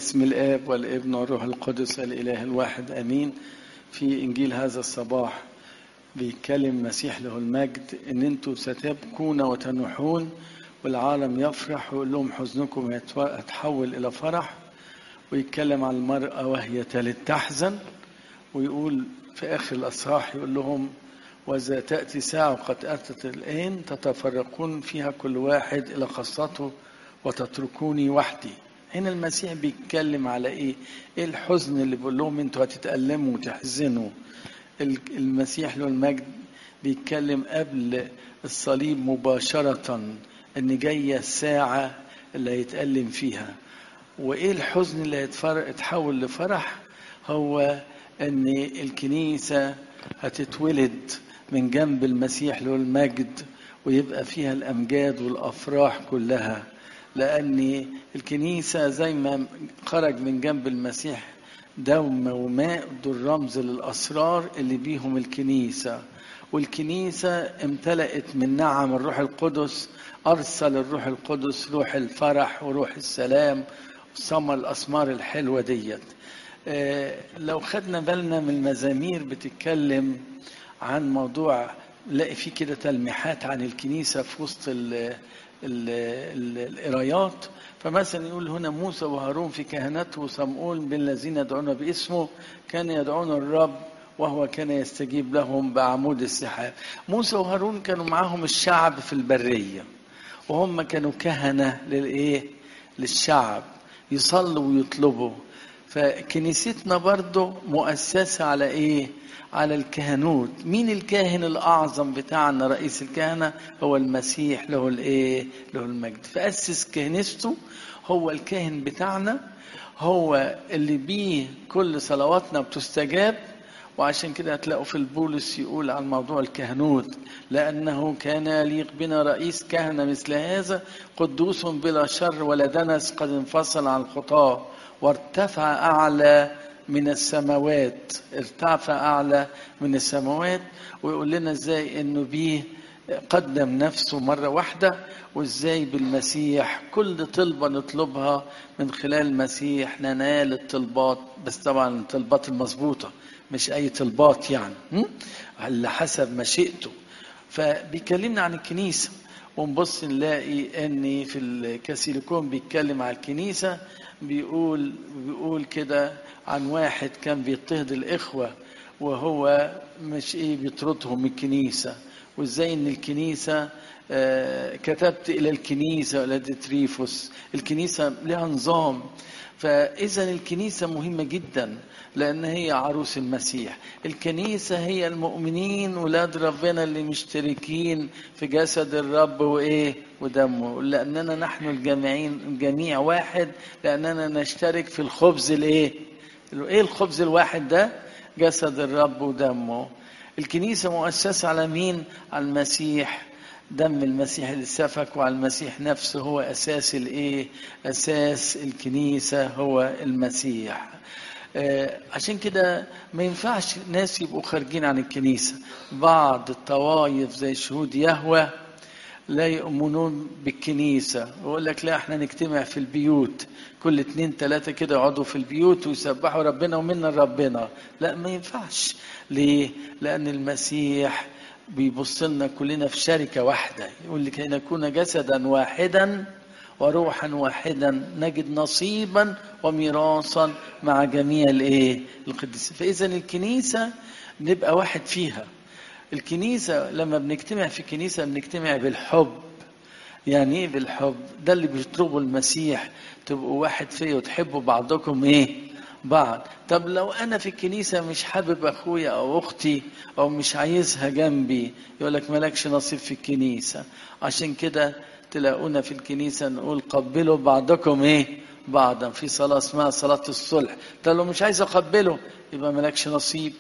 باسم الآب والابن والروح القدس الإله الواحد آمين في إنجيل هذا الصباح بيتكلم مسيح له المجد إن أنتم ستبكون وتنوحون والعالم يفرح ويقول لهم حزنكم يتحول إلى فرح ويتكلم عن المرأة وهي تلد تحزن ويقول في آخر الأصحاح يقول لهم وإذا تأتي ساعة وقد أتت الآن تتفرقون فيها كل واحد إلى خاصته وتتركوني وحدي هنا المسيح بيتكلم على ايه ايه الحزن اللي بيقول لهم انتوا هتتألموا وتحزنوا المسيح له المجد بيتكلم قبل الصليب مباشرة ان جاية الساعة اللي هيتألم فيها وايه الحزن اللي هيتحول لفرح هو ان الكنيسة هتتولد من جنب المسيح له المجد ويبقى فيها الامجاد والافراح كلها لأن الكنيسة زي ما خرج من جنب المسيح دم وماء دول رمز للأسرار اللي بيهم الكنيسة والكنيسة امتلأت من نعم الروح القدس أرسل الروح القدس روح الفرح وروح السلام ثمر الأسمار الحلوة ديت اه لو خدنا بالنا من المزامير بتتكلم عن موضوع نلاقي فيه كده تلميحات عن الكنيسة في وسط ال القرايات فمثلا يقول هنا موسى وهارون في كهنته وصمؤون بالذين يدعون باسمه كان يدعون الرب وهو كان يستجيب لهم بعمود السحاب موسى وهارون كانوا معاهم الشعب في البرية وهم كانوا كهنة للإيه للشعب يصلوا ويطلبوا فكنيستنا برضو مؤسسة على إيه على الكهنوت مين الكاهن الأعظم بتاعنا رئيس الكهنة هو المسيح له الإيه له المجد فأسس كهنسته هو الكاهن بتاعنا هو اللي بيه كل صلواتنا بتستجاب وعشان كده هتلاقوا في البولس يقول عن موضوع الكهنوت لأنه كان يليق بنا رئيس كهنة مثل هذا قدوس بلا شر ولا دنس قد انفصل عن الخطاة وارتفع أعلى من السماوات ارتفع أعلى من السماوات ويقول لنا ازاي انه بيه قدم نفسه مرة واحدة وازاي بالمسيح كل طلبة نطلبها من خلال المسيح ننال الطلبات بس طبعا الطلبات المظبوطة مش أي طلبات يعني على حسب مشيئته فبيكلمنا عن الكنيسة ونبص نلاقي ان في الكاسيليكون بيتكلم على الكنيسة بيقول بيقول كده عن واحد كان بيضطهد الإخوة وهو مش إيه بيطردهم من الكنيسة وإزاي إن الكنيسة آه كتبت إلى الكنيسة إلى ديتريفوس الكنيسة لها نظام فإذا الكنيسة مهمة جدا لأن هي عروس المسيح الكنيسة هي المؤمنين ولاد ربنا اللي مشتركين في جسد الرب وإيه ودمه لأننا نحن الجميعين الجميع واحد لأننا نشترك في الخبز الإيه إيه الخبز الواحد ده جسد الرب ودمه الكنيسة مؤسسة على مين على المسيح دم المسيح اللي سفك وعلى المسيح نفسه هو اساس الايه اساس الكنيسه هو المسيح آه عشان كده ما ينفعش ناس يبقوا خارجين عن الكنيسه بعض الطوائف زي شهود يهوه لا يؤمنون بالكنيسة ويقول لك لا احنا نجتمع في البيوت كل اتنين تلاتة كده يقعدوا في البيوت ويسبحوا ربنا ومنا ربنا لا ما ينفعش ليه لأن المسيح بيبص لنا كلنا في شركة واحدة يقول لكي نكون جسدا واحدا وروحا واحدا نجد نصيبا وميراثا مع جميع الايه القديسين فاذا الكنيسه نبقى واحد فيها الكنيسه لما بنجتمع في كنيسه بنجتمع بالحب يعني ايه بالحب ده اللي بيطلبه المسيح تبقوا واحد فيه وتحبوا بعضكم ايه بعض طب لو انا في الكنيسه مش حابب اخويا او اختي او مش عايزها جنبي يقول لك مالكش نصيب في الكنيسه عشان كده تلاقونا في الكنيسه نقول قبلوا بعضكم ايه بعضا في صلاه اسمها صلاه الصلح طب لو مش عايز اقبله يبقى مالكش نصيب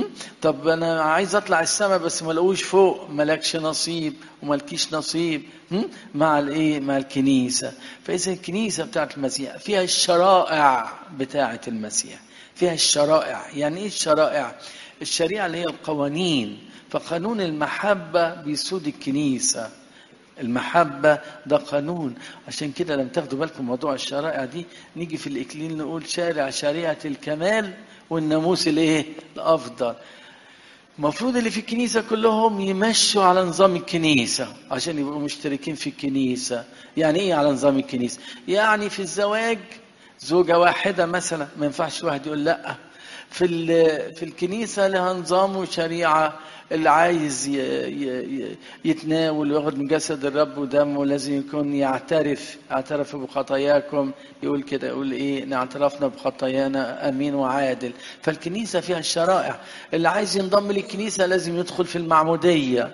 طب انا عايز اطلع السماء بس ما لقوش فوق مالكش نصيب ومالكيش نصيب مع الايه مع الكنيسه فاذا الكنيسه بتاعت المسيح فيها الشرائع بتاعت المسيح فيها الشرائع يعني ايه الشرائع الشريعه اللي هي القوانين فقانون المحبه بيسود الكنيسه المحبة ده قانون عشان كده لما تاخدوا بالكم موضوع الشرائع دي نيجي في الإكليل نقول شارع شريعة الكمال والناموس الايه الأفضل المفروض اللي في الكنيسة كلهم يمشوا على نظام الكنيسة عشان يبقوا مشتركين في الكنيسة يعني ايه على نظام الكنيسة يعني في الزواج زوجة واحدة مثلا ما ينفعش واحد يقول لا في في الكنيسة لها نظام وشريعة اللي عايز ي- ي- يتناول وياخد من جسد الرب ودمه لازم يكون يعترف اعترف بخطاياكم يقول كده يقول ايه ان اعترفنا بخطايانا امين وعادل فالكنيسة فيها الشرائع اللي عايز ينضم للكنيسة لازم يدخل في المعمودية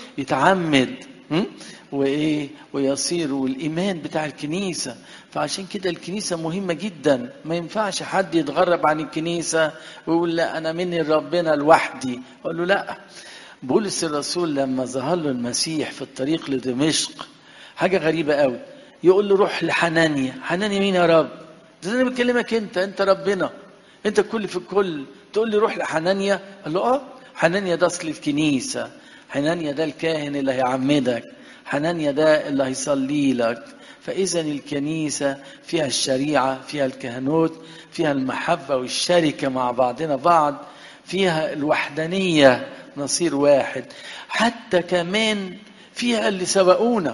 يتعمد م? وايه ويصير والايمان بتاع الكنيسه فعشان كده الكنيسه مهمه جدا ما ينفعش حد يتغرب عن الكنيسه ويقول لا انا مني ربنا لوحدي اقول له لا بولس الرسول لما ظهر له المسيح في الطريق لدمشق حاجه غريبه قوي يقول له روح لحنانيا حنانيا مين يا رب ده انا بكلمك انت انت ربنا انت الكل في الكل تقول لي روح لحنانيا قال له اه حنانيا ده اصل الكنيسه حنانيا ده الكاهن اللي هيعمدك حنانيا ده اللي هيصلي لك فإذا الكنيسة فيها الشريعة فيها الكهنوت فيها المحبة والشركة مع بعضنا بعض فيها الوحدانية نصير واحد حتى كمان فيها اللي سبقونا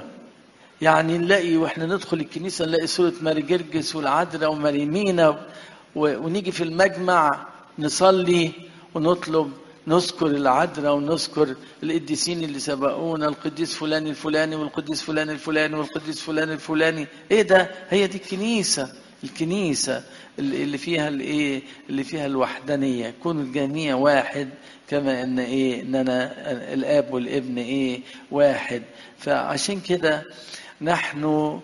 يعني نلاقي واحنا ندخل الكنيسة نلاقي صورة ماري جرجس والعذراء وماري مينا و- ونيجي في المجمع نصلي ونطلب نذكر العذراء ونذكر القديسين اللي سبقونا القديس فلان الفلاني والقديس فلان الفلاني والقديس فلان الفلاني ايه ده هي دي الكنيسة الكنيسة اللي اللي فيها الايه اللي فيها الوحدانية يكون الجميع واحد كما ان ايه ان انا الاب والابن ايه واحد فعشان كده نحن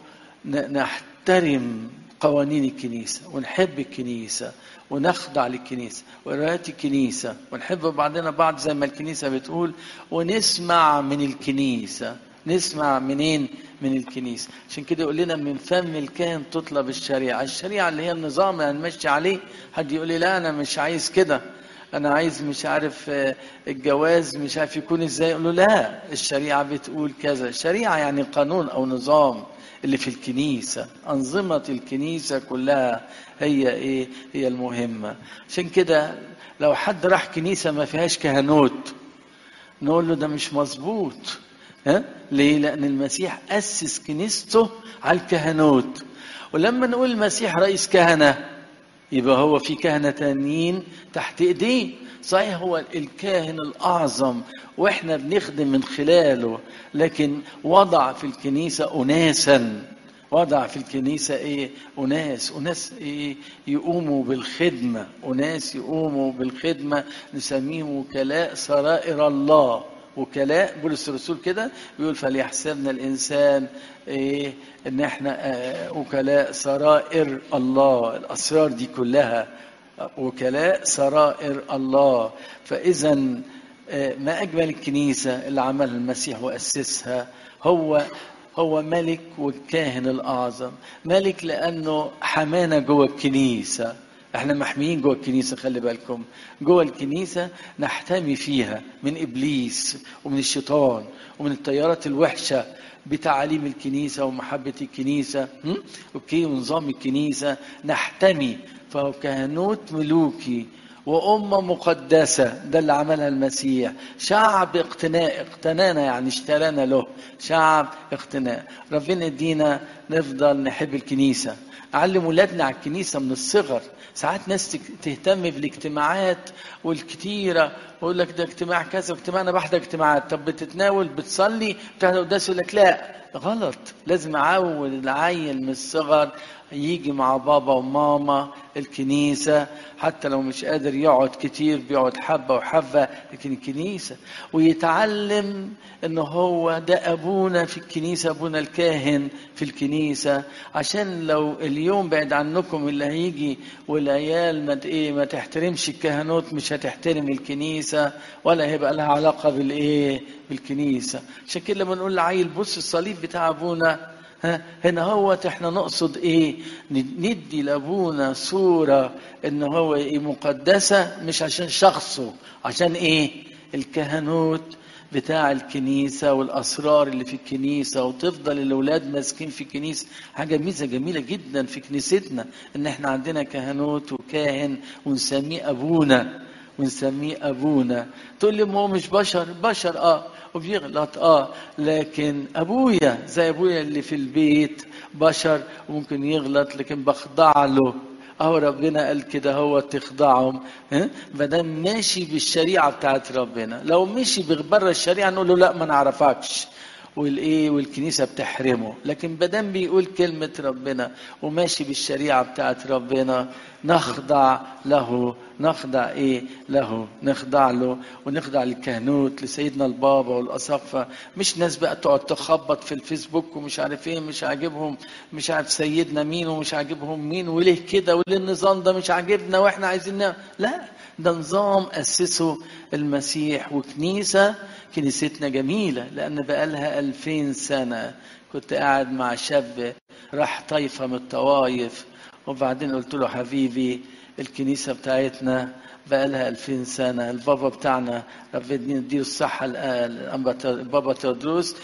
ن- نحترم قوانين الكنيسة ونحب الكنيسة ونخضع للكنيسة وقراءات الكنيسة ونحب بعضنا بعض زي ما الكنيسة بتقول ونسمع من الكنيسة نسمع منين من الكنيسة عشان كده يقول لنا من فم الكاهن تطلب الشريعة الشريعة اللي هي النظام اللي هنمشي عليه حد يقول لي لا أنا مش عايز كده انا عايز مش عارف آه، الجواز مش عارف يكون ازاي يقول له لا الشريعه بتقول كذا الشريعه يعني قانون او نظام اللي في الكنيسه انظمه الكنيسه كلها هي ايه هي المهمه عشان كده لو حد راح كنيسه ما فيهاش كهنوت نقول له ده مش مظبوط ها ليه لان المسيح اسس كنيسته على الكهنوت ولما نقول المسيح رئيس كهنه يبقى هو في كهنة تانيين تحت ايديه صحيح هو الكاهن الاعظم واحنا بنخدم من خلاله لكن وضع في الكنيسة اناسا وضع في الكنيسة ايه اناس اناس ايه يقوموا بالخدمة اناس يقوموا بالخدمة نسميهم وكلاء سرائر الله وكلاء بولس الرسول كده بيقول فليحسبنا الانسان ايه ان احنا آه، وكلاء سرائر الله الاسرار دي كلها وكلاء سرائر الله فاذا آه، ما اجمل الكنيسه اللي عملها المسيح واسسها هو هو ملك والكاهن الاعظم ملك لانه حمانا جوه الكنيسه احنا محميين جوه الكنيسه خلي بالكم جوه الكنيسه نحتمي فيها من ابليس ومن الشيطان ومن التيارات الوحشه بتعاليم الكنيسه ومحبه الكنيسه م? اوكي ونظام الكنيسه نحتمي فهو كهنوت ملوكي وأمة مقدسة ده اللي عملها المسيح شعب اقتناء اقتنانا يعني اشترانا له شعب اقتناء ربنا يدينا نفضل نحب الكنيسة علم ولادنا على الكنيسة من الصغر ساعات ناس تك- تهتم بالاجتماعات والكتيرة ويقول لك ده اجتماع كذا اجتماع انا بحضر اجتماعات طب بتتناول بتصلي بتحضر قداس يقول لك لا غلط لازم اعود العيل من الصغر يجي مع بابا وماما الكنيسة حتى لو مش قادر يقعد كتير بيقعد حبة وحبة لكن الكنيسة ويتعلم ان هو ده ابونا في الكنيسة ابونا الكاهن في الكنيسة عشان لو اليوم بعد عنكم اللي هيجي والعيال ما ت- ايه ما تحترمش الكهنوت مش هتحترم الكنيسة ولا هيبقى لها علاقة بالايه بالكنيسة عشان كده لما نقول لعيل بص الصليب بتاع ابونا ها هنا هو احنا نقصد ايه ندي لابونا صورة ان هو ايه مقدسة مش عشان شخصه عشان ايه الكهنوت بتاع الكنيسة والأسرار اللي في الكنيسة وتفضل الأولاد ماسكين في الكنيسة حاجة ميزة جميلة جدا في كنيستنا إن إحنا عندنا كهنوت وكاهن ونسميه أبونا ونسميه أبونا تقول لي ما هو مش بشر بشر آه وبيغلط اه لكن ابويا زي ابويا اللي في البيت بشر وممكن يغلط لكن بخضع له اهو ربنا قال كده هو تخضعهم ما دام ماشي بالشريعه بتاعت ربنا لو مشي بره الشريعه نقول له لا ما نعرفكش والايه والكنيسه بتحرمه لكن بدل بيقول كلمه ربنا وماشي بالشريعه بتاعت ربنا نخضع له نخضع ايه له نخضع له ونخضع للكهنوت لسيدنا البابا والاساقفه مش ناس بقى تقعد تخبط في الفيسبوك ومش عارف ايه مش عاجبهم مش عارف سيدنا مين ومش عاجبهم مين وليه كده وليه النظام ده مش عاجبنا واحنا عايزين لا ده نظام اسسه المسيح وكنيسه كنيستنا جميله لان بقالها ألفين سنه كنت قاعد مع شاب راح طايفه من الطوايف وبعدين قلت له حبيبي الكنيسة بتاعتنا بقى لها 2000 سنة البابا بتاعنا ربنا يديله الصحة البابا تودروس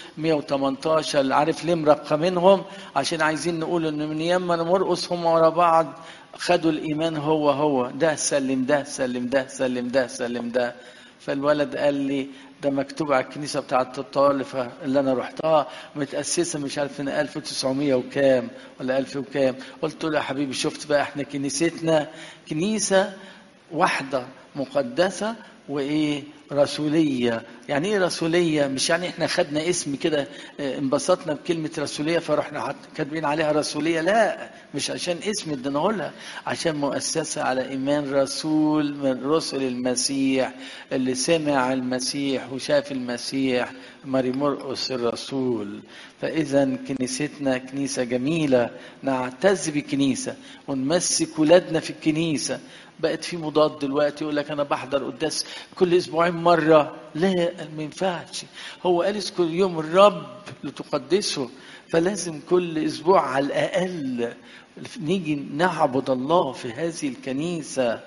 118 عارف ليه مرقمينهم عشان عايزين نقول ان من ياما مرقص هم ورا بعض خدوا الإيمان هو هو ده سلم ده سلم ده سلم ده سلم ده فالولد قال لي ده مكتوب على الكنيسة بتاعت الطوالفة اللي أنا رحتها متأسسة مش عارف من 1900 وكام ولا 1000 وكام قلت له يا حبيبي شفت بقى احنا كنيستنا كنيسة واحدة مقدسة وإيه رسولية يعني ايه رسولية مش يعني احنا خدنا اسم كده انبسطنا بكلمة رسولية فرحنا كاتبين عليها رسولية لا مش عشان اسم اديناه لها عشان مؤسسة على ايمان رسول من رسل المسيح اللي سمع المسيح وشاف المسيح ماري مرقس الرسول فاذا كنيستنا كنيسة جميلة نعتز بكنيسة ونمسك ولادنا في الكنيسة بقت في مضاد دلوقتي يقول لك انا بحضر قداس كل اسبوعين مره لا ما ينفعش هو قال اذكر يوم الرب لتقدسه فلازم كل اسبوع على الاقل نيجي نعبد الله في هذه الكنيسه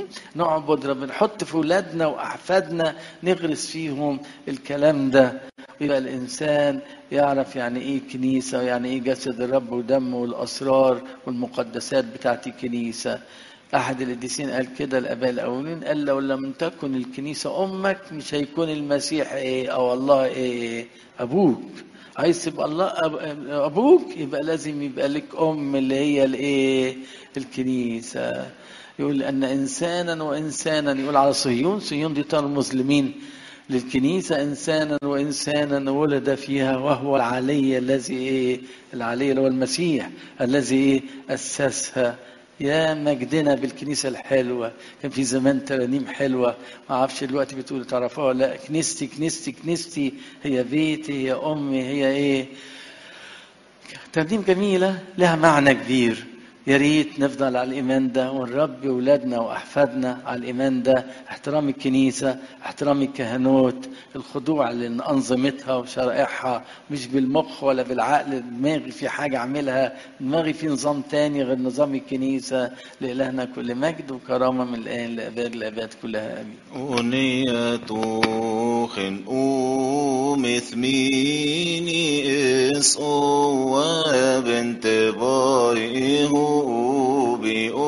نعبد ربنا نحط في ولادنا واحفادنا نغرس فيهم الكلام ده يبقى الانسان يعرف يعني ايه كنيسه ويعني ايه جسد الرب ودمه والاسرار والمقدسات بتاعت الكنيسه احد القديسين قال كده الاباء الاولين قال لو لم تكن الكنيسه امك مش هيكون المسيح ايه او الله ايه ابوك عايز تبقى الله ابوك يبقى لازم يبقى لك ام اللي هي الايه الكنيسه يقول ان انسانا وانسانا يقول على صهيون صهيون دي ترمز لمين للكنيسة إنسانا وإنسانا ولد فيها وهو العلي الذي إيه العلي اللي هو المسيح الذي إيه أسسها يا مجدنا بالكنيسة الحلوة كان في زمان ترانيم حلوة ما اعرفش دلوقتي بتقول تعرفوها ولا لا كنيستي كنيستي كنيستي هي بيتي هي أمي هي إيه ترانيم جميلة لها معنى كبير يا ريت نفضل على الإيمان ده ونربي أولادنا وأحفادنا على الإيمان ده احترام الكنيسة احترام الكهنوت الخضوع لأنظمتها وشرائعها مش بالمخ ولا بالعقل دماغي في حاجة أعملها دماغي في نظام تاني غير نظام الكنيسة لإلهنا كل مجد وكرامة من الآن لأباد الأباد كلها آمين أغنية خنقوم إثميني إس أو بنت بايه